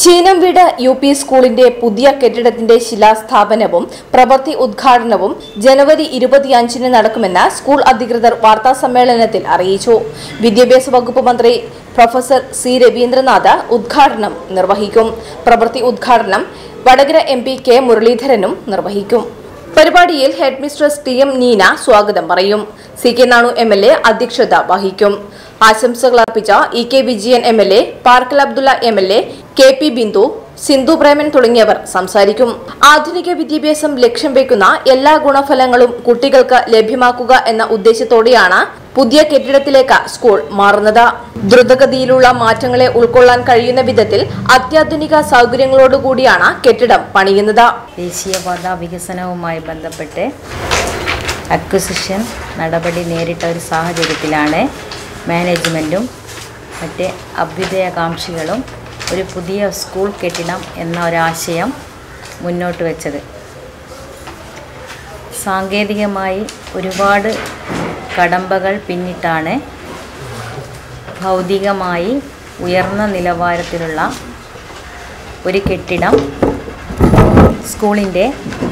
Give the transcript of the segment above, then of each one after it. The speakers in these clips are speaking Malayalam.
ചീനംവീട് യു പി സ്കൂളിന്റെ പുതിയ കെട്ടിടത്തിന്റെ ശിലാസ്ഥാപനവും പ്രവൃത്തി ഉദ്ഘാടനവും ജനുവരി ഇരുപത്തിയഞ്ചിന് നടക്കുമെന്ന് സ്കൂൾ അധികൃതർ വാർത്താസമ്മേളനത്തിൽ അറിയിച്ചു വിദ്യാഭ്യാസ വകുപ്പ് മന്ത്രി പ്രൊഫസർ സി രവീന്ദ്രനാഥ് ഉദ്ഘാടനം നിർവഹിക്കും പ്രവൃത്തി ഉദ്ഘാടനം വടകര എം പി കെ മുരളീധരനും നിർവഹിക്കും പരിപാടിയിൽ headmistress T M Neena സ്വാഗതം പറയും C K Nanu M L A അധ്യക്ഷത വഹിക്കും ആശംസകൾ അർപ്പിച്ച E K Vijayan M L A Parakkal Abdulla M L A K P Bindu Sindhu Preman തുടങ്ങിയവർ സംസാരിക്കും ആധുനിക വിദ്യാഭ്യാസം ലക്ഷ്യം വെക്കുന്ന എല്ലാ ഗുണഫലങ്ങളും കുട്ടികൾക്ക് ലഭ്യമാക്കുക എന്ന ഉദ്ദേശത്തോടെയാണ് പുതിയ കെട്ടിടത്തിലേക്ക് സ്കൂൾ മാറുന്നത് ദ്രുതഗതിയിലുള്ള മാറ്റങ്ങളെ ഉൾക്കൊള്ളാൻ കഴിയുന്ന വിധത്തിൽ അത്യാധുനിക സൗകര്യങ്ങളോടുകൂടിയാണ് കെട്ടിടം പണിയുന്നത് ദേശീയപാത വികസനവുമായി ബന്ധപ്പെട്ട് അക്വിസിഷൻ നടപടി നേരിട്ട ഒരു സാഹചര്യത്തിലാണ് മാനേജ്മെൻറ്റും മറ്റ് അഭ്യുദയകാംക്ഷികളും ഒരു പുതിയ സ്കൂൾ കെട്ടിടം എന്ന ഒരാശയം മുന്നോട്ട് വെച്ചത് സാങ്കേതികമായി ഒരുപാട് കടമ്പകൾ പിന്നിട്ടാണ് ഭൗതികമായി ഉയർന്ന നിലവാരത്തിലുള്ള ഒരു കെട്ടിടം സ്കൂളിൻ്റെ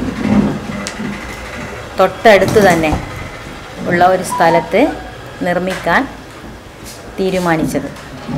തൊട്ടടുത്ത് തന്നെ ഉള്ള ഒരു സ്ഥലത്ത് നിർമ്മിക്കാൻ തീരുമാനിച്ചത്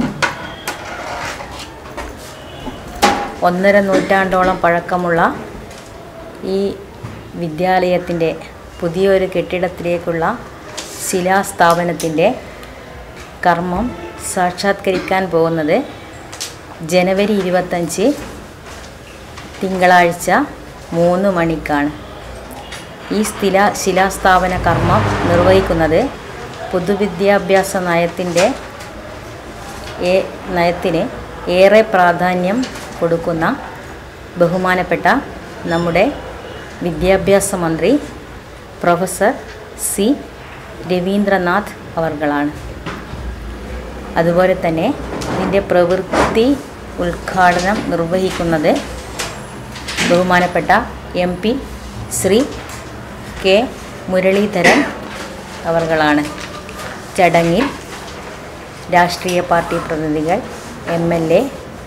ഒന്നര നൂറ്റാണ്ടോളം പഴക്കമുള്ള ഈ വിദ്യാലയത്തിൻ്റെ പുതിയൊരു കെട്ടിടത്തിലേക്കുള്ള ശിലാസ്ഥാപനത്തിൻ്റെ കർമ്മം സാക്ഷാത്കരിക്കാൻ പോകുന്നത് ജനുവരി ഇരുപത്തഞ്ച് തിങ്കളാഴ്ച മൂന്ന് മണിക്കാണ് ഈ സ്ഥില ശിലാസ്ഥാപന കർമ്മം നിർവഹിക്കുന്നത് പൊതുവിദ്യാഭ്യാസ നയത്തിൻ്റെ ഏ- നയത്തിന് ഏറെ പ്രാധാന്യം കൊടുക്കുന്ന ബഹുമാനപ്പെട്ട നമ്മുടെ വിദ്യാഭ്യാസ മന്ത്രി പ്രൊഫസർ സി രവീന്ദ്രനാഥ് അവർകളാണ് അതുപോലെ തന്നെ ഇതിൻ്റെ പ്രവൃത്തി ഉദ്ഘാടനം നിർവഹിക്കുന്നത് ബഹുമാനപ്പെട്ട M P Shri K Muraleedharan അവർകളാണ് ചടങ്ങിൽ രാഷ്ട്രീയ പാർട്ടി പ്രതിനിധികൾ എം എൽ എ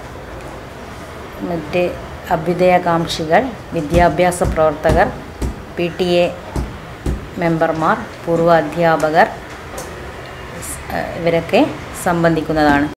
മറ്റ് അഭ്യുദയകാംക്ഷികൾ വിദ്യാഭ്യാസ പ്രവർത്തകർ പി ടി എ മെമ്പർമാർ പൂർവ്വ അധ്യാപകർ സ്- ഇവരൊക്കെ സംബന്ധിക്കുന്നതാണ്